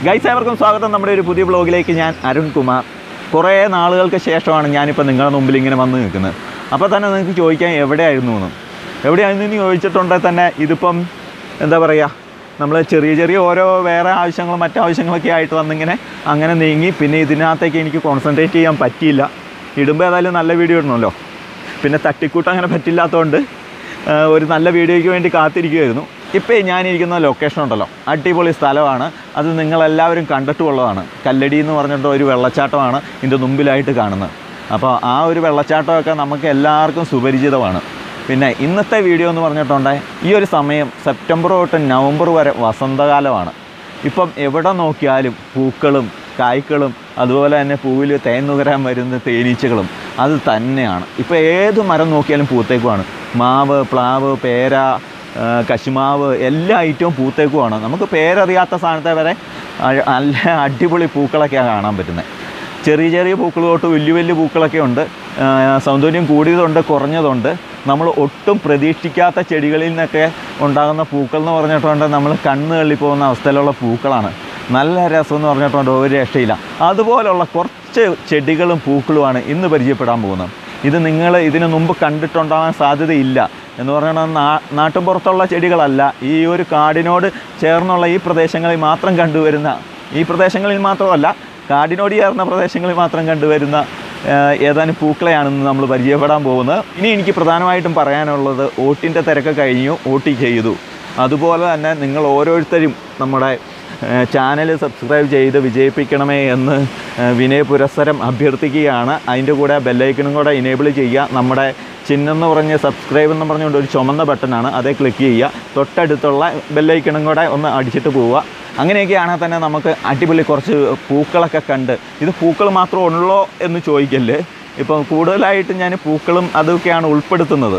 Guys ഏവർക്കും സ്വാഗതം നമ്മുടെ ഒരു പുതിയ ബ്ലോഗിലേക്ക് ഞാൻ അരുൺ കുമാർ കുറേ നാളുകൾക്ക് ശേഷമാണ് ഞാനിപ്പോൾ നിങ്ങളുടെ മുമ്പിൽ ഇങ്ങനെ വന്ന് നിൽക്കുന്നത് അപ്പോൾ തന്നെ നിങ്ങൾക്ക് ചോദിക്കാൻ എവിടെയായിരുന്നു എന്ന് എവിടെയായിരുന്നു എന്ന് ചോദിച്ചിട്ടുണ്ടെങ്കിൽ തന്നെ ഇതിപ്പം എന്താ പറയുക നമ്മൾ ചെറിയ ചെറിയ ഓരോ വേറെ ആവശ്യങ്ങളും മറ്റാവശ്യങ്ങളൊക്കെ ആയിട്ട് വന്നിങ്ങനെ അങ്ങനെ നീങ്ങി പിന്നെ ഇതിനകത്തേക്ക് എനിക്ക് കോൺസെൻട്രേറ്റ് ചെയ്യാൻ പറ്റിയില്ല ഇടുമ്പോൾ ഏതായാലും നല്ല വീഡിയോ ഇടണമല്ലോ പിന്നെ തട്ടിക്കൂട്ട് അങ്ങനെ പറ്റില്ലാത്തതുകൊണ്ട് ആ, ഒരു നല്ല വീഡിയോയ്ക്ക് വേണ്ടി കാത്തിരിക്കുമായിരുന്നു ഇപ്പോൾ ഞാനിരിക്കുന്ന ലൊക്കേഷൻ ഉണ്ടല്ലോ അടിപൊളി സ്ഥലമാണ് അത് നിങ്ങളെല്ലാവരും കണ്ടിട്ടുള്ളതാണ് കല്ലടി എന്ന് പറഞ്ഞിട്ട് ഒരു വെള്ളച്ചാട്ടമാണ് ഇതിൻ്റെ മുമ്പിലായിട്ട് കാണുന്നത് അപ്പോൾ ആ ഒരു വെള്ളച്ചാട്ടമൊക്കെ നമുക്ക് എല്ലാവർക്കും സുപരിചിതമാണ് പിന്നെ ഇന്നത്തെ വീഡിയോ എന്ന് പറഞ്ഞിട്ടുണ്ടെ ഈ ഒരു സമയം സെപ്റ്റംബർ തൊട്ട് നവംബർ വരെ വസന്തകാലമാണ് ഇപ്പം എവിടെ നോക്കിയാലും പൂക്കളും കായ്ക്കളും അതുപോലെ തന്നെ പൂവിൽ തേൻ നുകരാൻ വരുന്ന തേനീച്ചകളും അത് തന്നെയാണ് ഇപ്പോൾ ഏത് മരം നോക്കിയാലും പൂത്തേക്കുമാണ് മാവ് പ്ലാവ് പേര ആ, കശുമാവ് എല്ലാ ഐറ്റവും പൂത്തേക്കുമാണ് നമുക്ക് പേരറിയാത്ത സാധനത്തെ വരെ അ- നല്ല അടിപൊളി പൂക്കളൊക്കെയാണ് കാണാൻ പറ്റുന്നത് ചെറിയ ചെറിയ പൂക്കൾ തൊട്ട് വലിയ വലിയ പൂക്കളൊക്കെ ഉണ്ട് ആ, സൗന്ദര്യം കൂടിയതുണ്ട് കുറഞ്ഞതുണ്ട് നമ്മൾ ഒട്ടും പ്രതീക്ഷിക്കാത്ത ചെടികളിൽ നിന്നൊക്കെ ഉണ്ടാകുന്ന പൂക്കൾ എന്ന് പറഞ്ഞിട്ടുണ്ട് നമ്മൾ കണ്ണ് തള്ളിപ്പോകുന്ന അവസ്ഥയിലുള്ള പൂക്കളാണ് നല്ല രസം എന്ന് പറഞ്ഞിട്ടുണ്ട് ഒരു രക്ഷയില്ല അതുപോലുള്ള കുറച്ച് ചെടികളും പൂക്കളുമാണ് ഇന്ന് പരിചയപ്പെടാൻ പോകുന്നത് ഇത് നിങ്ങൾ ഇതിനു മുമ്പ് കണ്ടിട്ടുണ്ടാകാൻ സാധ്യതയില്ല എന്ന് പറഞ്ഞാൽ നാ നാട്ടുപുറത്തുള്ള ചെടികളല്ല ഈ ഒരു കാടിനോട് ചേർന്നുള്ള ഈ പ്രദേശങ്ങളിൽ മാത്രം കണ്ടുവരുന്ന ഈ പ്രദേശങ്ങളിൽ മാത്രമല്ല കാടിനോട് ചേർന്ന പ്രദേശങ്ങളിൽ മാത്രം കണ്ടുവരുന്ന ആ, ഏതാനും പൂക്കളെയാണെന്ന് നമ്മൾ പരിചയപ്പെടാൻ പോകുന്നത് ഇനി എനിക്ക് പ്രധാനമായിട്ടും പറയാനുള്ളത് ഓട്ടിൻ്റെ തിരക്ക് കഴിഞ്ഞു ഓട്ടി ചെയ്തു അതുപോലെ തന്നെ നിങ്ങൾ ഓരോരുത്തരും നമ്മുടെ ചാനൽ സബ്സ്ക്രൈബ് ചെയ്ത് വിജയിപ്പിക്കണമേ എന്ന് ആ, വിനയ പുരസ്സരം അഭ്യർത്ഥിക്കുകയാണ് അതിൻ്റെ കൂടെ ബെല്ലൈക്കണും കൂടെ ഇനേബിൾ ചെയ്യുക നമ്മുടെ ചിഹ്നം എന്ന് പറഞ്ഞ് സബ്സ്ക്രൈബ് എന്ന് പറഞ്ഞുകൊണ്ട് ഒരു ചുമന്ന ബട്ടണാണ് അതേ ക്ലിക്ക് ചെയ്യുക തൊട്ടടുത്തുള്ള ബെല്ലൈക്കണും കൂടെ ഒന്ന് അടിച്ചിട്ട് പോവുക അങ്ങനെയൊക്കെയാണെങ്കിൽ തന്നെ നമുക്ക് അടിപൊളി കുറച്ച് പൂക്കളൊക്കെ കണ്ട് ഇത് പൂക്കൾ മാത്രം ഉള്ളോ എന്ന് ചോദിക്കല്ലേ ഇപ്പം കൂടുതലായിട്ട് ഞാൻ പൂക്കളും അതൊക്കെയാണ് ഉൾപ്പെടുത്തുന്നത്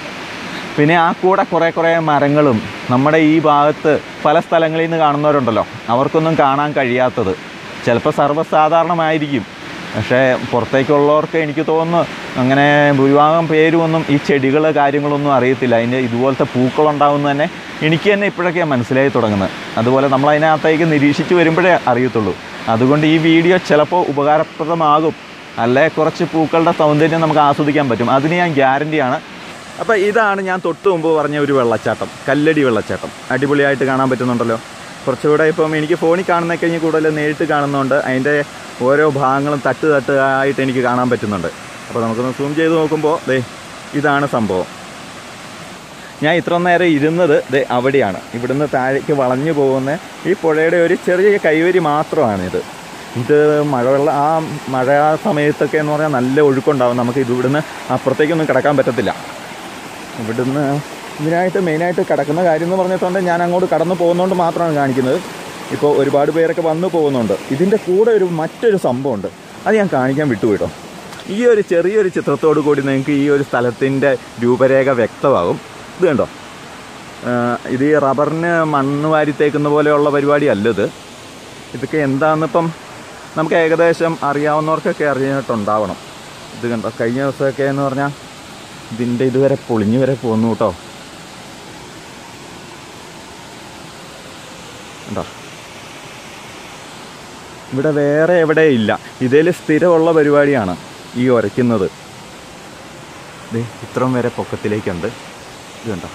പിന്നെ ആ കൂടെ കുറേ കുറേ മരങ്ങളും നമ്മുടെ ഈ ഭാഗത്ത് പല സ്ഥലങ്ങളിൽ നിന്ന് കാണുന്നവരുണ്ടല്ലോ അവർക്കൊന്നും കാണാൻ കഴിയാത്തത് ചിലപ്പോൾ സർവ്വസാധാരണമായിരിക്കും പക്ഷേ പുറത്തേക്കുള്ളവർക്ക് എനിക്ക് തോന്നുന്നു അങ്ങനെ ഭൂരിഭാഗം പേരുമൊന്നും ഈ ചെടികൾ കാര്യങ്ങളൊന്നും അറിയത്തില്ല അതിൻ്റെ ഇതുപോലത്തെ പൂക്കളുണ്ടാവുന്നത് തന്നെ എനിക്ക് തന്നെ ഇപ്പോഴൊക്കെയാണ് മനസ്സിലായി തുടങ്ങുന്നത് അതുപോലെ നമ്മൾ അതിനകത്തേക്ക് നിരീക്ഷിച്ച് വരുമ്പോഴേ അറിയത്തുള്ളൂ അതുകൊണ്ട് ഈ വീഡിയോ ചിലപ്പോൾ ഉപകാരപ്രദമാകും അല്ലെ കുറച്ച് പൂക്കളുടെ സൗന്ദര്യം നമുക്ക് ആസ്വദിക്കാൻ പറ്റും അതിന് ഞാൻ ഗ്യാരണ്ടിയാണ് അപ്പോൾ ഇതാണ് ഞാൻ തൊട്ട് മുമ്പ് പറഞ്ഞ ഒരു വെള്ളച്ചാട്ടം കല്ലടി വെള്ളച്ചാട്ടം അടിപൊളിയായിട്ട് കാണാൻ പറ്റുന്നുണ്ടല്ലോ കുറച്ചുകൂടെ ഇപ്പം എനിക്ക് ഫോണിൽ കാണുന്ന കഴിഞ്ഞ് കൂടുതൽ നേരിട്ട് കാണുന്നതുകൊണ്ട് അതിൻ്റെ ഓരോ ഭാഗങ്ങളും തട്ട് തട്ട് ആയിട്ട് എനിക്ക് കാണാൻ പറ്റുന്നുണ്ട് അപ്പോൾ നമുക്കൊന്ന് സൂം ചെയ്ത് നോക്കുമ്പോൾ ദേ ഇതാണ് സംഭവം ഞാൻ ഇത്ര നേരം ഇരുന്നത് ദേ അവിടെയാണ് ഇവിടുന്ന് താഴേക്ക് വളഞ്ഞു പോകുന്ന ഈ പുഴയുടെ ഒരു ചെറിയ കൈവരി മാത്രമാണിത് ഇത് മഴവെള്ള ആ മഴ സമയത്തൊക്കെ എന്ന് പറഞ്ഞാൽ നല്ല ഒഴുക്കുണ്ടാവും നമുക്ക് ഇത് ഇവിടുന്ന് അപ്പുറത്തേക്കൊന്നും കിടക്കാൻ പറ്റത്തില്ല ഇവിടുന്ന് ഇതിനായിട്ട് മെയിനായിട്ട് കിടക്കുന്ന കാര്യം എന്ന് പറഞ്ഞിട്ടുണ്ട് ഞാൻ അങ്ങോട്ട് കടന്നു പോകുന്നതുകൊണ്ട് മാത്രമാണ് കാണിക്കുന്നത് ഇപ്പോൾ ഒരുപാട് പേരൊക്കെ വന്നു പോകുന്നുണ്ട് ഇതിൻ്റെ കൂടെ ഒരു മറ്റൊരു സംഭവമുണ്ട് അത് ഞാൻ കാണിക്കാൻ വിട്ടുപോയിട്ടോ ഈ ഒരു ചെറിയൊരു ചിത്രത്തോടു കൂടി നിങ്ങൾക്ക് ഈ ഒരു സ്ഥലത്തിൻ്റെ രൂപരേഖ വ്യക്തമാകും ഇത് കണ്ടോ ആ, ഇത് ഈ റബ്ബറിന് മണ്ണ് വാരിത്തേക്കുന്ന പോലെയുള്ള പരിപാടിയല്ല ഇത് ഇതൊക്കെ എന്താണെന്നിപ്പം നമുക്ക് ഏകദേശം അറിയാവുന്നവർക്കൊക്കെ അറിഞ്ഞിട്ടുണ്ടാവണം ഇത് കണ്ടോ കഴിഞ്ഞ ദിവസമൊക്കെ എന്ന് പറഞ്ഞാൽ ഇതിൻ്റെ ഇതുവരെ പൊളിഞ്ഞു വരെ പോന്നു കേട്ടോ കണ്ടോ ഇവിടെ വേറെ എവിടെ ഇല്ല ഇതിൽ സ്ഥിരമുള്ള പരിപാടിയാണ് ഈ ഉരയ്ക്കുന്നത് ദേ ഇത്രയും വരെ പൊക്കത്തിലേക്കുണ്ട് ഇത് കണ്ടോ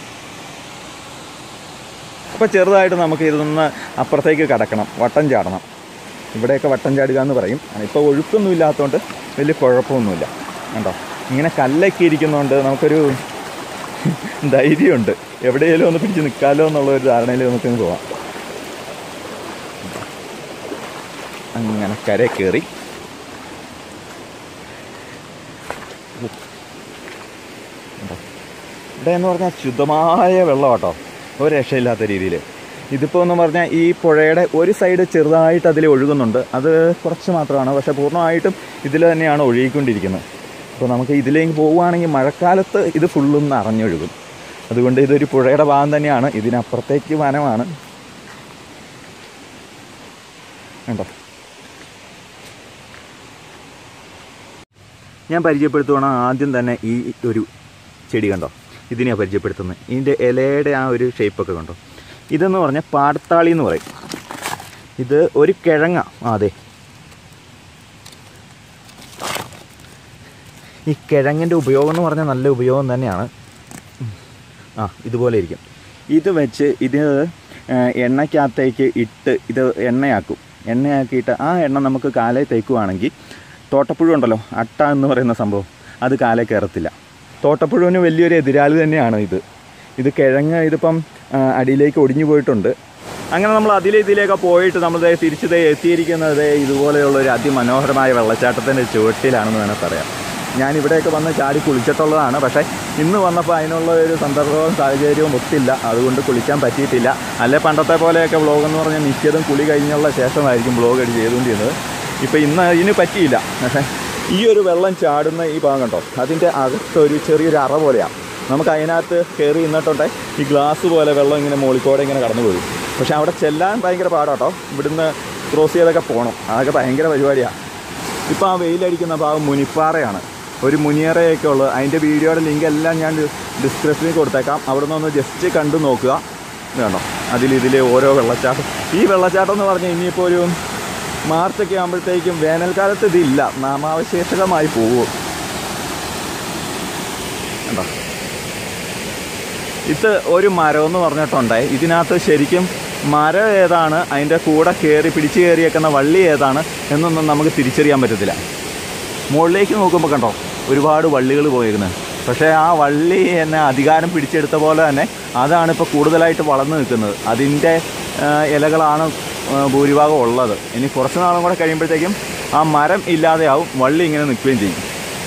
അപ്പോൾ ചെറുതായിട്ട് നമുക്ക് ഇതൊന്ന് അപ്പുറത്തേക്ക് കടക്കണം വട്ടം ചാടണം ഇവിടെയൊക്കെ വട്ടം ചാടുക എന്ന് പറയും ഇപ്പോൾ ഒഴുക്കൊന്നും ഇല്ലാത്തതുകൊണ്ട് വലിയ കുഴപ്പമൊന്നുമില്ല കണ്ടോ ഇങ്ങനെ കല്ലൊക്കെ ഇരിക്കുന്നതുകൊണ്ട് നമുക്കൊരു ധൈര്യമുണ്ട് എവിടെയെങ്കിലും ഒന്ന് പിടിച്ച് നിൽക്കാമല്ലോ എന്നുള്ള ഒരു ധാരണയിൽ നമുക്കിന്ന് പോവാം അങ്ങനെ കര കയറി ഇവിടെ എന്ന് പറഞ്ഞാൽ ശുദ്ധമായ വെള്ളം കേട്ടോ ഒരു രക്ഷയില്ലാത്ത രീതിയിൽ ഇതിപ്പോൾ എന്ന് പറഞ്ഞാൽ ഈ പുഴയുടെ ഒരു സൈഡ് ചെറുതായിട്ട് അതിൽ ഒഴുകുന്നുണ്ട് അത് കുറച്ച് മാത്രമാണ് പക്ഷേ പൂർണ്ണമായിട്ടും ഇതിൽ തന്നെയാണ് ഒഴുകിക്കൊണ്ടിരിക്കുന്നത് അപ്പോൾ നമുക്ക് ഇതിലേക്ക് പോവുകയാണെങ്കിൽ മഴക്കാലത്ത് ഇത് ഫുള്ളും നിറഞ്ഞൊഴുകും അതുകൊണ്ട് ഇതൊരു പുഴയുടെ ഭാഗം തന്നെയാണ് ഇതിനപ്പുറത്തേക്ക് വനമാണ് കണ്ടോ ഞാൻ പരിചയപ്പെടുത്തുവാണ് ആദ്യം തന്നെ ഈ ഒരു ചെടി കണ്ടോ ഇതിനെയാണ് പരിചയപ്പെടുത്തുന്നത് ഇതിൻ്റെ ഇലയുടെ ആ ഒരു ഷേപ്പൊക്കെ കണ്ടോ ഇതെന്ന് പറഞ്ഞാൽ പാടത്താളി എന്ന് പറയും ഇത് ഒരു കിഴങ്ങ ആ അതെ ഈ കിഴങ്ങിൻ്റെ ഉപയോഗം എന്ന് പറഞ്ഞാൽ നല്ല ഉപയോഗം തന്നെയാണ് ഉം. ആ ഇതുപോലെ ഇരിക്കും ഇത് വെച്ച് ഇത് ആ, എണ്ണയ്ക്കകത്തേക്ക് ഇട്ട് ഇത് എണ്ണയാക്കും എണ്ണയാക്കിയിട്ട് ആ എണ്ണ നമുക്ക് കാലേ തേക്കുവാണെങ്കിൽ തോട്ടപ്പുഴു ഉണ്ടല്ലോ അട്ട എന്ന് പറയുന്ന സംഭവം അത് കാലേ കയറത്തില്ല തോട്ടപ്പുഴുവിന് വലിയൊരു എതിരാളി തന്നെയാണ് ഇത് ഇത് കിഴങ്ങ് ഇതിപ്പം ആ, അടിയിലേക്ക് ഒടിഞ്ഞു പോയിട്ടുണ്ട് അങ്ങനെ നമ്മൾ അതിലെ ഇതിലേക്ക് പോയിട്ട് നമ്മൾ ദേ തിരിച്ച് ദേ എത്തിയിരിക്കുന്നത് ദേ ഇതുപോലെയുള്ള ഒരു അതിമനോഹരമായ വെള്ളച്ചാട്ടത്തിൻ്റെ ചുവട്ടിലാണെന്ന് വേണേൽ പറയാം ഞാൻ ഇവിടെയൊക്കെ വന്ന് ചാടി കുളിച്ചിട്ടുള്ളതാണ് പക്ഷേ ഇന്ന് വന്നപ്പോൾ അതിനുള്ള ഒരു സന്ദർഭവും സാഹചര്യവും ഒത്തില്ല അതുകൊണ്ട് കുളിക്കാൻ പറ്റിയിട്ടില്ല അല്ലെ പണ്ടത്തെ പോലെയൊക്കെ വ്ളോഗ് എന്ന് പറഞ്ഞാൽ മിക്കതും കുളി കഴിഞ്ഞുള്ള ശേഷമായിരിക്കും വ്ളോഗ് അടി ചെയ്തുകൊണ്ടിരുന്നത് ഇപ്പോൾ ഇന്ന് ഇതിന് പറ്റിയില്ല പക്ഷേ ഈ ഒരു വെള്ളം ചാടുന്ന ഈ ഭാഗം കണ്ടോ അതിൻ്റെ അകത്തൊരു ചെറിയൊരു അറ പോലെയാണ് നമുക്ക് അതിനകത്ത് കയറി നിന്നിട്ടുണ്ടെ ഈ ഗ്ലാസ് പോലെ വെള്ളം ഇങ്ങനെ മോളിക്കോടെ ഇങ്ങനെ കടന്നു പോകും പക്ഷേ അവിടെ ചെല്ലാൻ ഭയങ്കര പാടാട്ടോ ഇവിടുന്ന് ക്രോസ് ചെയ്തൊക്കെ പോകണം അതൊക്കെ ഭയങ്കര പരിപാടിയാണ് ഇപ്പോൾ ആ വെയിലടിക്കുന്ന ഭാഗം മുനിപ്പാറയാണ് ഒരു മുനിയറയൊക്കെ ഉള്ളത് അതിൻ്റെ വീഡിയോയുടെ ലിങ്ക് എല്ലാം ഞാൻ ഡിസ്ക്രിപ്ഷനിൽ കൊടുത്തേക്കാം അവിടെ നിന്ന് ഒന്ന് ജസ്റ്റ് കണ്ടു നോക്കുക ഇത് കണ്ടോ അതിൽ ഇതിൽ ഓരോ വെള്ളച്ചാട്ടം ഈ വെള്ളച്ചാട്ടം എന്ന് പറഞ്ഞാൽ ഇനിയിപ്പോൾ ഒരു മാർച്ചൊക്കെ ആകുമ്പോഴത്തേക്കും വേനൽക്കാലത്ത് ഇതില്ല നാമാവശേഷകമായി പോകും കണ്ടോ ഇത് ഒരു മരം എന്ന് പറഞ്ഞിട്ടുണ്ടേ ഇതിനകത്ത് ശരിക്കും മരം ഏതാണ് അതിൻ്റെ കൂടെ കയറി പിടിച്ചു കയറിയേക്കുന്ന വള്ളി ഏതാണ് എന്നൊന്നും നമുക്ക് തിരിച്ചറിയാൻ പറ്റത്തില്ല മുകളിലേക്ക് നോക്കുമ്പോൾ കണ്ടോ ഒരുപാട് വള്ളികൾ പോയിരിക്കുന്നത് പക്ഷേ ആ വള്ളി എന്നെ അധികാരം പിടിച്ചെടുത്ത പോലെ തന്നെ അതാണ് ഇപ്പോൾ കൂടുതലായിട്ട് വളർന്നു നിൽക്കുന്നത് അതിൻ്റെ ആ, ഇലകളാണ് ആ, ഭൂരിഭാഗം ഉള്ളത് ഇനി കുറച്ച് നാളും കൂടെ കഴിയുമ്പോഴത്തേക്കും ആ മരം ഇല്ലാതെയാവും വള്ളി ഇങ്ങനെ നിൽക്കുകയും ചെയ്യും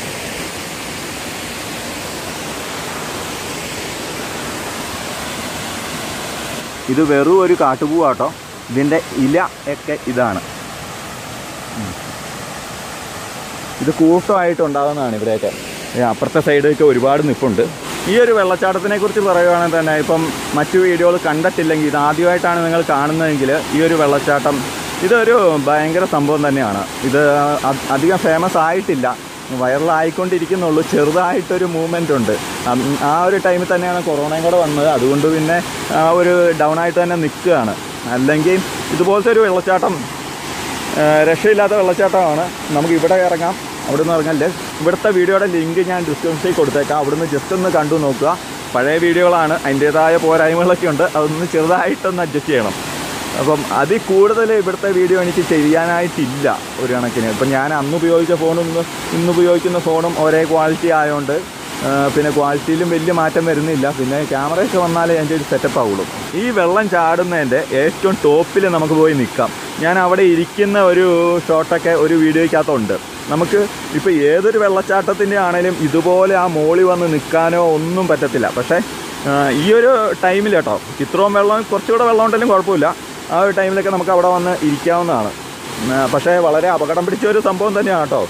ഇത് വെറും ഒരു കാട്ടുപൂവാട്ടോ ഇതിൻ്റെ ഇല ഒക്കെ ഇതാണ് ഉം. ഇത് കൂട്ടമായിട്ട് ഉണ്ടാകുന്നതാണ് ഇവിടെയൊക്കെ ഈ അപ്പുറത്തെ സൈഡൊക്കെ ഒരുപാട് നിൽപ്പുണ്ട് ഈ ഒരു വെള്ളച്ചാട്ടത്തിനെ കുറിച്ച് പറയുകയാണെങ്കിൽ തന്നെ ഇപ്പം മറ്റു വീഡിയോകൾ കണ്ടിട്ടില്ലെങ്കിൽ ഇത് ആദ്യമായിട്ടാണ് നിങ്ങൾ കാണുന്നതെങ്കിൽ ഈ ഒരു വെള്ളച്ചാട്ടം ഇതൊരു ഭയങ്കര സംഭവം തന്നെയാണ് ഇത് അ- അധികം ഫേമസ് ആയിട്ടില്ല വൈറലായിക്കൊണ്ടിരിക്കുന്നുള്ളൂ ചെറുതായിട്ടൊരു മൂവ്മെൻ്റ് ഉണ്ട് അം- ആ ഒരു ടൈമിൽ തന്നെയാണ് കൊറോണയും കൂടെ വന്നത് അതുകൊണ്ട് പിന്നെ ആ ഒരു ഡൗൺ ആയിട്ട് തന്നെ നിൽക്കുകയാണ് അല്ലെങ്കിൽ ഇതുപോലത്തെ ഒരു വെള്ളച്ചാട്ടം ആ, രക്ഷയില്ലാത്ത വെള്ളച്ചാട്ടമാണ് നമുക്ക് ഇവിടെ ഇറങ്ങാം അവിടെ നിന്ന് ഇറങ്ങല്ലേ ഇവിടുത്തെ വീഡിയോയുടെ ലിങ്ക് ഞാൻ ഡിസ്ക്രിപ്ഷനിൽ കൊടുത്തേക്കാം അവിടുന്ന് ജസ്റ്റ് ഒന്ന് കണ്ടു നോക്കുക പഴയ വീഡിയോകളാണ് അതിൻ്റേതായ പോരായ്മകളൊക്കെ ഉണ്ട് അതൊന്ന് ചെറുതായിട്ടൊന്ന് അഡ്ജസ്റ്റ് ചെയ്യണം അപ്പം അതിൽ കൂടുതൽ ഇവിടുത്തെ വീഡിയോ എനിക്ക് ചെയ്യാനായിട്ടില്ല ഒരു കണക്കിന് ഇപ്പം ഞാൻ അന്ന് ഉപയോഗിച്ച ഫോണും ഇന്ന് ഇന്ന് ഉപയോഗിക്കുന്ന ഫോണും ഒരേ ക്വാളിറ്റി ആയതുകൊണ്ട് ആ, പിന്നെ ക്വാളിറ്റിയിലും വലിയ മാറ്റം വരുന്നില്ല പിന്നെ ക്യാമറയൊക്കെ വന്നാലേ അതിൻ്റെ ഒരു സെറ്റപ്പ് ആവുള്ളൂ ഈ വെള്ളം ചാടുന്നതിൻ്റെ ഏറ്റവും ടോപ്പിൽ നമുക്ക് പോയി നിൽക്കാം ഞാൻ അവിടെ ഇരിക്കുന്ന ഒരു ഷോട്ടൊക്കെ ഒരു വീഡിയോയ്ക്കകത്തുണ്ട് നമുക്ക് ഇപ്പോൾ ഏതൊരു വെള്ളച്ചാട്ടത്തിൻ്റെ ആണേലും ഇതുപോലെ ആ മോളി വന്ന് നിൽക്കാനോ ഒന്നും പറ്റത്തില്ല പക്ഷേ ആ, ഈ ഒരു ടൈമിൽ കേട്ടോ ഇത്രയും വെള്ളം കുറച്ചുകൂടെ വെള്ളം ഉണ്ടെങ്കിലും കുഴപ്പമില്ല ആ ഒരു ടൈമിലൊക്കെ നമുക്ക് അവിടെ വന്ന് ഇരിക്കാവുന്നതാണ് ആ, പക്ഷേ വളരെ അപകടം പിടിച്ച ഒരു സംഭവം തന്നെയാണ് കേട്ടോ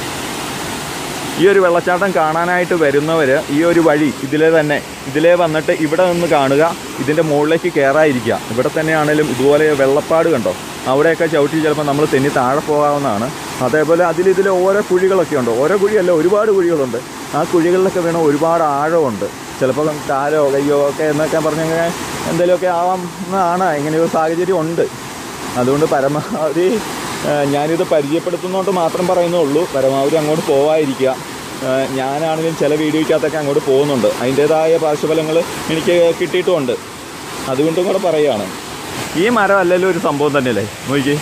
ഈ ഒരു വെള്ളച്ചാട്ടം കാണാനായിട്ട് വരുന്നവർ ഈ ഒരു വഴി ഇതിലെ തന്നെ ഇതിലേ വന്നിട്ട് ഇവിടെ നിന്ന് കാണുക ഇതിൻ്റെ മുകളിലേക്ക് കയറാതിരിക്കുക ഇവിടെ തന്നെയാണേലും ഇതുപോലെ വെള്ളപ്പാട് കണ്ടോ അവിടെയൊക്കെ ചവിട്ടി ചിലപ്പോൾ നമ്മൾ തെന്നി താഴെ പോകാവുന്നതാണ് അതേപോലെ അതിലിതിൽ ഓരോ കുഴികളൊക്കെ ഉണ്ട് ഓരോ കുഴിയല്ല ഒരുപാട് കുഴികളുണ്ട് ആ കുഴികളിലൊക്കെ വീണ ഒരുപാട് ആഴമുണ്ട് ചിലപ്പോൾ കാലോ കയ്യോ ഒക്കെ എന്നൊക്കെ പറഞ്ഞങ്ങനെ എന്തെങ്കിലുമൊക്കെ ആവാമെന്നാണ് ഇങ്ങനെ ഒരു സാഹചര്യം ഉണ്ട് അതുകൊണ്ട് പരമാവധി ആ, ഞാനിത് പരിചയപ്പെടുത്തുന്നതുകൊണ്ട് മാത്രം പറയുന്നുള്ളൂ പരമാവധി അങ്ങോട്ട് പോവാതിരിക്കുക ആ, ഞാനാണെങ്കിലും ചില വീഡിയോയ്ക്കകത്തൊക്കെ അങ്ങോട്ട് പോകുന്നുണ്ട് അതിൻ്റേതായ പാർശ്വഫലങ്ങൾ എനിക്ക് കിട്ടിയിട്ടുമുണ്ട് അതുകൊണ്ടും കൂടെ പറയുകയാണ് ഈ മരം അല്ലല്ലോ ഒരു സംഭവം തന്നെയല്ലേ നോക്കി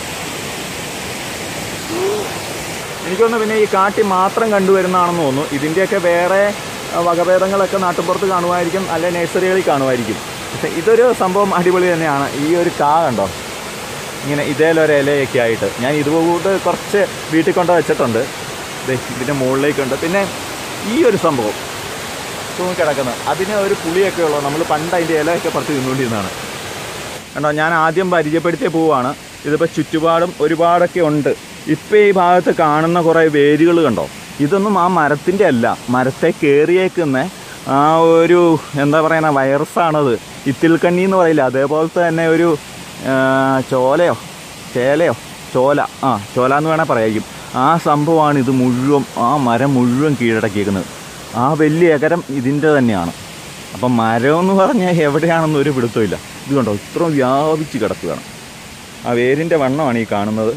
എനിക്കൊന്ന് പിന്നെ ഈ കാട്ടി മാത്രം കണ്ടുവരുന്നതാണെന്ന് തോന്നുന്നു ഇതിൻ്റെയൊക്കെ വേറെ ആ, വകഭേദങ്ങളൊക്കെ നാട്ടുപുറത്ത് കാണുമായിരിക്കും അല്ലെ നഴ്സറികളിൽ കാണുമായിരിക്കും പക്ഷേ ഇതൊരു സംഭവം അടിപൊളി തന്നെയാണ് ഈ ഒരു കാ കണ്ടോ ഇങ്ങനെ ഇതേലൊരു ഇലയൊക്കെ ആയിട്ട് ഞാൻ ഇതുകൂട്ട് കുറച്ച് വീട്ടിൽ കൊണ്ട് വെച്ചിട്ടുണ്ട് ദേ ഇതിൻ്റെ മുകളിലേക്കുണ്ട് പിന്നെ ഈ ഒരു സംഭവം തൂങ്ങി കിടക്കുന്നത് അതിന് ഒരു പുളിയൊക്കെ ഉള്ളൂ നമ്മൾ പണ്ട് അതിൻ്റെ ഇലയൊക്കെ പറിച്ച് തിന്നുകൊണ്ടിരുന്നതാണ് കണ്ടോ ഞാൻ ആദ്യം പരിചയപ്പെടുത്തിയ പൂവാണ് ഇതിപ്പോൾ ചുറ്റുപാടും ഒരുപാടൊക്കെ ഉണ്ട് ഇപ്പോൾ ഈ ഭാഗത്ത് കാണുന്ന കുറേ വേരുകൾ കണ്ടോ ഇതൊന്നും ആ മരത്തിൻ്റെ അല്ല മരത്തെ കയറിയേക്കുന്ന ആ ഒരു എന്താ പറയുന്ന വൈറസാണത് ഇത്തിൽക്കണ്ണി എന്ന് പറയില്ല അതേപോലത്തെ തന്നെ ഒരു ആ, ചോലയോ ചേലയോ ചോല ആ ചോല എന്ന് വേണേൽ പറയായിരിക്കും ആ സംഭവമാണ് ഇത് മുഴുവൻ ആ മരം മുഴുവൻ കീഴടക്കിയേക്കുന്നത് ആ വലിയ എകരം ഇതിൻ്റെ തന്നെയാണ് അപ്പം മരം എന്ന് പറഞ്ഞാൽ എവിടെയാണെന്ന് ഒരു പിടുത്തമില്ല ഇത് കണ്ടോ ഇത്രയും വ്യാപിച്ച് കിടക്കുകയാണ് ആ വേരിൻ്റെ വണ്ണമാണ് ഈ കാണുന്നത്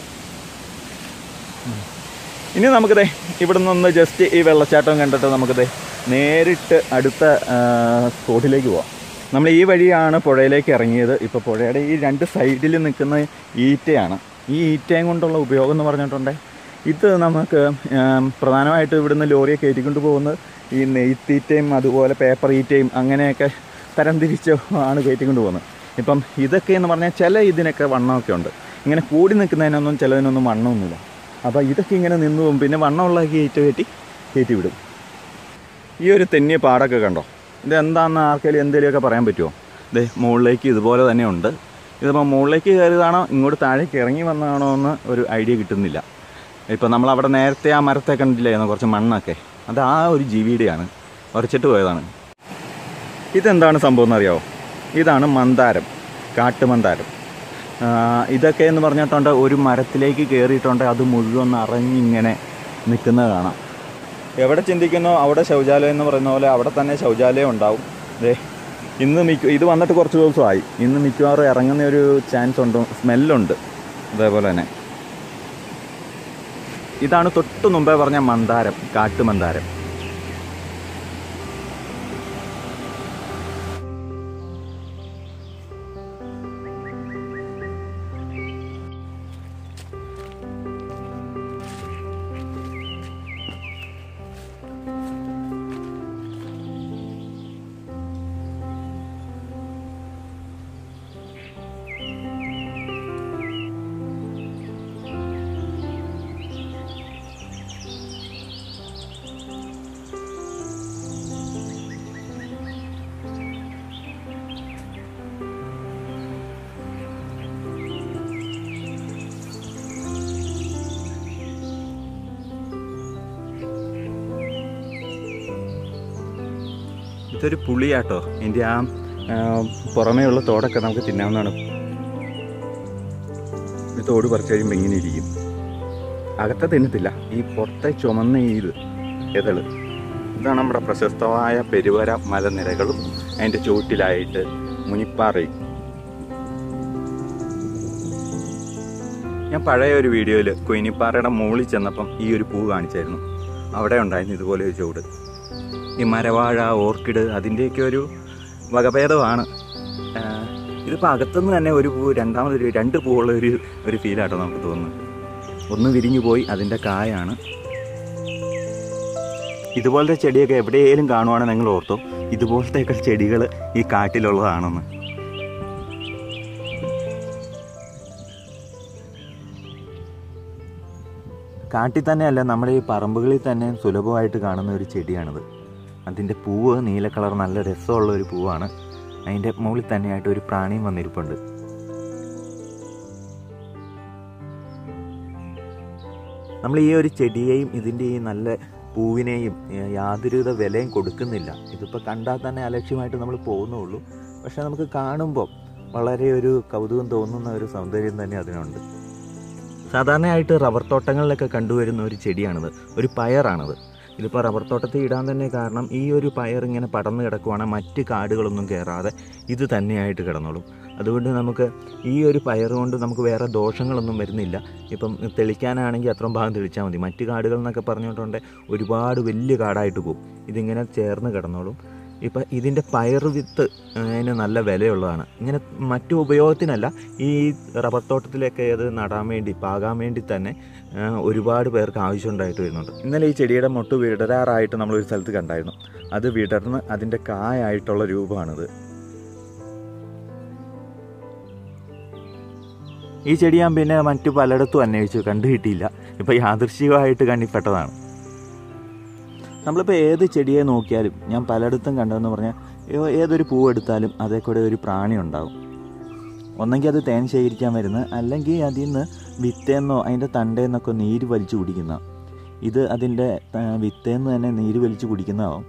ഇനി നമുക്കിതേ ഇവിടെ നിന്ന് ജസ്റ്റ് ഈ വെള്ളച്ചാട്ടം കണ്ടിട്ട് നമുക്കിതേ നേരിട്ട് അടുത്ത ആ, സ്പോട്ടിലേക്ക് പോവാം നമ്മൾ ഈ വഴിയാണ് പുഴയിലേക്ക് ഇറങ്ങിയത് ഇപ്പോൾ പുഴയുടെ ഈ രണ്ട് സൈഡിൽ നിൽക്കുന്ന ഈറ്റയാണ് ഈ ഈറ്റയും കൊണ്ടുള്ള ഉപയോഗം എന്ന് പറഞ്ഞിട്ടുണ്ടെങ്കിൽ ഇത് നമുക്ക് ആം, പ്രധാനമായിട്ട് ഇവിടുന്ന് ലോറിയെ കയറ്റിക്കൊണ്ട് പോകുന്നത് ഈ നെയ്ത്തീറ്റയും അതുപോലെ പേപ്പർ ഈറ്റയും അങ്ങനെയൊക്കെ തരംതിരിച്ച് ആണ് കയറ്റിക്കൊണ്ട് പോകുന്നത് ഇപ്പം ഇതൊക്കെ എന്ന് പറഞ്ഞാൽ ചില ഇതിനൊക്കെ വണ്ണമൊക്കെ ഉണ്ട് ഇങ്ങനെ കൂടി നിൽക്കുന്നതിനൊന്നും ചിലതിനൊന്നും വണ്ണമൊന്നുമില്ല അപ്പോൾ ഇതൊക്കെ ഇങ്ങനെ നിന്ന് പോകും പിന്നെ വണ്ണമുള്ള കയറ്റി കയറ്റി കയറ്റി വിടും ഈ ഒരു തെന്നിയ പാടൊക്കെ കണ്ടോ ഇത് എന്താണെന്ന് ആർക്കെങ്കിലും എന്തെങ്കിലുമൊക്കെ പറയാൻ പറ്റുമോ ഇതേ മുകളിലേക്ക് ഇതുപോലെ തന്നെ ഉണ്ട് ഇതിപ്പോൾ മുകളിലേക്ക് കയറിയതാണോ ഇങ്ങോട്ട് താഴേക്ക് ഇറങ്ങി വന്നതാണോ എന്ന് ഒരു ഐഡിയ കിട്ടുന്നില്ല ഇപ്പം നമ്മൾ അവിടെ നേരത്തെ ആ മരത്തെ കണ്ടില്ലായിരുന്നു കുറച്ച് മണ്ണൊക്കെ അത് ആ ഒരു ജീവിയുടെയാണ് ഉറച്ചിട്ട് പോയതാണ് ഇതെന്താണ് സംഭവം എന്നറിയാമോ ഇതാണ് മന്ദാരം കാട്ടുമന്ദാരം ആ, ഇതൊക്കെ എന്ന് പറഞ്ഞിട്ടുണ്ട് ഒരു മരത്തിലേക്ക് കയറിയിട്ടുണ്ട് അത് മുഴുവൻ നിറഞ്ഞിങ്ങനെ നിൽക്കുന്നത് കാണാം എവിടെ ചിന്തിക്കുന്നോ അവിടെ ശൗചാലയം എന്ന് പറയുന്ന പോലെ അവിടെ തന്നെ ശൗചാലയം ഉണ്ടാവും ദേ ഇന്ന് മിക്ക ഇത് വന്നിട്ട് കുറച്ച് ദിവസമായി ഇന്ന് മിക്കവാറും ഇറങ്ങുന്ന ഒരു ചാൻസ് ഉണ്ട് സ്മെല്ലുണ്ട് അതേപോലെ തന്നെ ഇതാണ് തൊട്ട് മുമ്പേ പറഞ്ഞ മന്ദാരം കാട്ടുമന്ദാരം ഇതൊരു പുളിയാട്ടോ ഇതിൻ്റെ ആ ആ, പുറമേയുള്ള തോടൊക്കെ നമുക്ക് തിന്നാവുന്നതാണ് ഈ തോട് പറിച്ച് കഴിയുമ്പോൾ ഇങ്ങനെ ഇരിക്കും അകത്തെ തിന്നത്തില്ല ഈ പുറത്തെ ചുമന്ന ഈ ഇത് എതള് ഇതാണ് നമ്മുടെ പ്രശസ്തമായ പെരുവര മലനിരകളും അതിൻ്റെ ചുവട്ടിലായിട്ട് മുനിപ്പാറയും ഞാൻ പഴയ ഒരു വീഡിയോയിൽ കൊയിനിപ്പാറയുടെ മുകളിൽ ചെന്നപ്പം ഈ ഒരു പൂ കാണിച്ചായിരുന്നു അവിടെ ഉണ്ടായിരുന്നു ഇതുപോലെ ഒരു ചുവട് ഈ മരവാഴ ഓർക്കിഡ് അതിൻ്റെയൊക്കെ ഒരു വകഭേദമാണ് ആഹ് ഇതിപ്പോൾ അകത്തുനിന്ന് തന്നെ ഒരു പൂ രണ്ടാമതൊരു രണ്ട് പൂവുള്ള ഒരു ഒരു ഫീലാട്ടോ നമുക്ക് തോന്നുന്നത് ഒന്ന് വിരിഞ്ഞു പോയി അതിൻ്റെ കായാണ് ഇതുപോലത്തെ ചെടിയൊക്കെ എവിടെയെങ്കിലും കാണുവാണെങ്കിൽ നിങ്ങൾ ഓർത്തോ ഇതുപോലത്തെയൊക്കെ ചെടികൾ ഈ കാട്ടിലുള്ളതാണെന്ന് കാട്ടിൽ തന്നെയല്ല നമ്മുടെ ഈ പറമ്പുകളിൽ തന്നെ സുലഭമായിട്ട് കാണുന്ന ഒരു ചെടിയാണിത് അതിൻ്റെ പൂവ് നീല കളർ നല്ല രസമുള്ള ഒരു പൂവാണ് അതിൻ്റെ മുകളിൽ തന്നെയായിട്ട് ഒരു പ്രാണിയും വന്നിരിപ്പുണ്ട് നമ്മൾ ഈ ഒരു ചെടിയെയും ഇതിൻ്റെ ഈ നല്ല പൂവിനെയും ഏഹ്, യാതൊരുവിധ വിലയും കൊടുക്കുന്നില്ല ഇതിപ്പോൾ കണ്ടാൽ തന്നെ അലക്ഷ്യമായിട്ട് നമ്മൾ പോകുന്നുള്ളൂ പക്ഷെ നമുക്ക് കാണുമ്പോൾ വളരെ ഒരു കൗതുകം തോന്നുന്ന ഒരു സൗന്ദര്യം തന്നെ അതിനുണ്ട് സാധാരണയായിട്ട് റബ്ബർ തോട്ടങ്ങളിലൊക്കെ കണ്ടുവരുന്ന ഒരു ചെടിയാണിത് ഒരു പയറാണിത് ഇതിപ്പോൾ റബ്ബർ തോട്ടത്തിൽ ഇടാൻ തന്നെ കാരണം ഈ ഒരു പയർ ഇങ്ങനെ പടർന്നു കിടക്കുവാണെങ്കിൽ മറ്റ് കാടുകളൊന്നും കയറാതെ ഇത് തന്നെയായിട്ട് കിടന്നോളും അതുകൊണ്ട് നമുക്ക് ഈ ഒരു പയർ കൊണ്ട് നമുക്ക് വേറെ ദോഷങ്ങളൊന്നും വരുന്നില്ല ഇപ്പം തെളിക്കാനാണെങ്കിൽ അത്രയും ഭാഗം തെളിച്ചാൽ മതി മറ്റ് കാടുകൾ എന്നൊക്കെ പറഞ്ഞിട്ടുണ്ട് ഒരുപാട് വലിയ കാടായിട്ട് പോകും ഇതിങ്ങനെ ചേർന്ന് കിടന്നോളും ഇപ്പം ഇതിൻ്റെ പയർ വിത്ത് അതിന് നല്ല വിലയുള്ളതാണ് ഇങ്ങനെ മറ്റു ഉപയോഗത്തിനല്ല ഈ റബ്ബർ തോട്ടത്തിലൊക്കെ അത് നടാൻ വേണ്ടി പാകാൻ വേണ്ടി തന്നെ ആ, ഒരുപാട് പേർക്ക് ആവശ്യമുണ്ടായിട്ട് വരുന്നുണ്ട് ഇന്നലെ ഈ ചെടിയുടെ മൊട്ട് വിടരാറായിട്ട് നമ്മളൊരു സ്ഥലത്ത് കണ്ടായിരുന്നു അത് വിടർന്ന് അതിൻ്റെ കായായിട്ടുള്ള രൂപമാണിത് ഈ ചെടി ഞാൻ പിന്നെ മറ്റു പലയിടത്തും അന്വേഷിച്ചു കണ്ടു കിട്ടിയില്ല ഇപ്പം യാദൃശികമായിട്ട് കണ്ണിപ്പെട്ടതാണ് നമ്മളിപ്പോൾ ഏത് ചെടിയെ നോക്കിയാലും ഞാൻ പലയിടത്തും കണ്ടതെന്ന് പറഞ്ഞാൽ ഏ- ഏതൊരു പൂവ് എടുത്താലും അതേ കൂടെ ഒരു പ്രാണി ഉണ്ടാവും ഒന്നെങ്കിൽ അത് തേൻ ശേഖരിക്കാൻ വരുന്നത് അല്ലെങ്കിൽ അതിൽ നിന്ന് വിത്തേന്നോ അതിൻ്റെ തണ്ടേന്നൊക്കെ നീര് വലിച്ചു കുടിക്കുന്ന ഇത് അതിൻ്റെ ആ, വിത്തേന്ന് തന്നെ നീര് വലിച്ചു കുടിക്കുന്നതാവും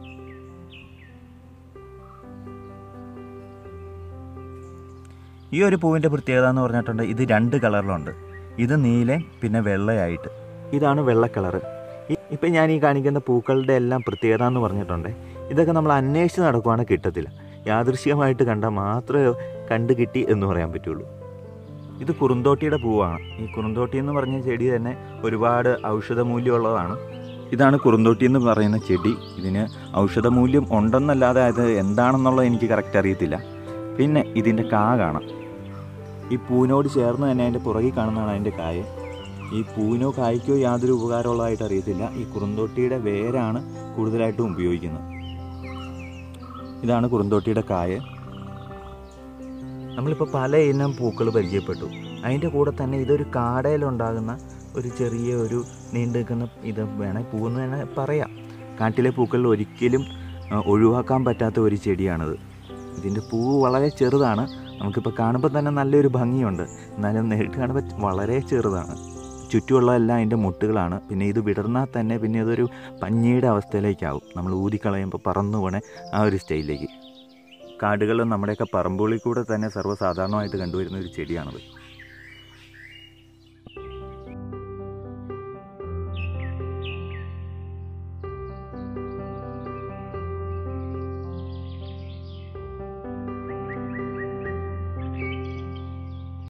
ഈ ഒരു പൂവിൻ്റെ പ്രത്യേകത എന്ന് പറഞ്ഞിട്ടുണ്ട് ഇത് രണ്ട് കളറിലുണ്ട് ഇത് നീലയും പിന്നെ വെള്ളയായിട്ട് ഇതാണ് വെള്ള കളറ് ഇപ്പം ഞാൻ ഈ കാണിക്കുന്ന പൂക്കളുടെ എല്ലാം പ്രത്യേകത എന്ന് പറഞ്ഞിട്ടുണ്ട് ഇതൊക്കെ നമ്മൾ അന്വേഷിച്ച് നടക്കുവാണെങ്കിൽ കിട്ടത്തില്ല യാദൃശ്യമായിട്ട് കണ്ടാൽ മാത്രമേ കണ്ടു കിട്ടി എന്ന് പറയാൻ പറ്റുള്ളൂ ഇത് കുറുന്തോട്ടിയുടെ പൂവാണ് ഈ കുറുന്തോട്ടി എന്ന് പറഞ്ഞ ചെടി തന്നെ ഒരുപാട് ഔഷധ മൂല്യമുള്ളതാണ് ഇതാണ് കുറുന്തോട്ടി എന്ന് പറയുന്ന ചെടി ഇതിന് ഔഷധ മൂല്യം ഉണ്ടെന്നല്ലാതെ അത് എന്താണെന്നുള്ളത് എനിക്ക് കറക്റ്റ് അറിയത്തില്ല പിന്നെ ഇതിൻ്റെ കാ കാണാം ഈ പൂവിനോട് ചേർന്ന് തന്നെ അതിൻ്റെ പുറകിൽ കാണുന്നതാണ് അതിൻ്റെ കായ ഈ പൂവിനോ കായ്ക്കോ യാതൊരു ഉപകാരമുള്ളതായിട്ട് അറിയത്തില്ല ഈ കുറുന്തോട്ടിയുടെ വേരാണ് കൂടുതലായിട്ടും ഉപയോഗിക്കുന്നത് ഇതാണ് കുറുന്തോട്ടിയുടെ കായ നമ്മളിപ്പോൾ പല ഇനം പൂക്കൾ പരിചയപ്പെട്ടു അതിൻ്റെ കൂടെ തന്നെ ഇതൊരു കാടയിലുണ്ടാകുന്ന ഒരു ചെറിയ ഒരു നീണ്ടു നിൽക്കുന്ന ഇത് വേണേൽ പൂവെന്ന് തന്നെ പറയാം കാട്ടിലെ പൂക്കളിൽ ഒരിക്കലും ആ, ഒഴിവാക്കാൻ പറ്റാത്ത ഒരു ചെടിയാണിത് ഇതിൻ്റെ പൂവ് വളരെ ചെറുതാണ് നമുക്കിപ്പോൾ കാണുമ്പോൾ തന്നെ നല്ലൊരു ഭംഗിയുണ്ട് എന്നാലും നേരിട്ട് കാണുമ്പോൾ വളരെ ചെറുതാണ് ചുറ്റുമുള്ളതെല്ലാം അതിൻ്റെ മുട്ടുകളാണ് പിന്നെ ഇത് വിടർന്നാൽ തന്നെ പിന്നെ ഇതൊരു പഞ്ഞിയുടെ അവസ്ഥയിലേക്കാവും നമ്മൾ ഊതിക്കളയുമ്പോൾ പറന്നു പോണേ ആ ഒരു സ്റ്റൈലിലേക്ക് കാടുകളിലും നമ്മുടെയൊക്കെ പറമ്പുകളിൽ കൂടെ തന്നെ സർവ്വസാധാരണമായിട്ട് കണ്ടുവരുന്ന ഒരു ചെടിയാണത്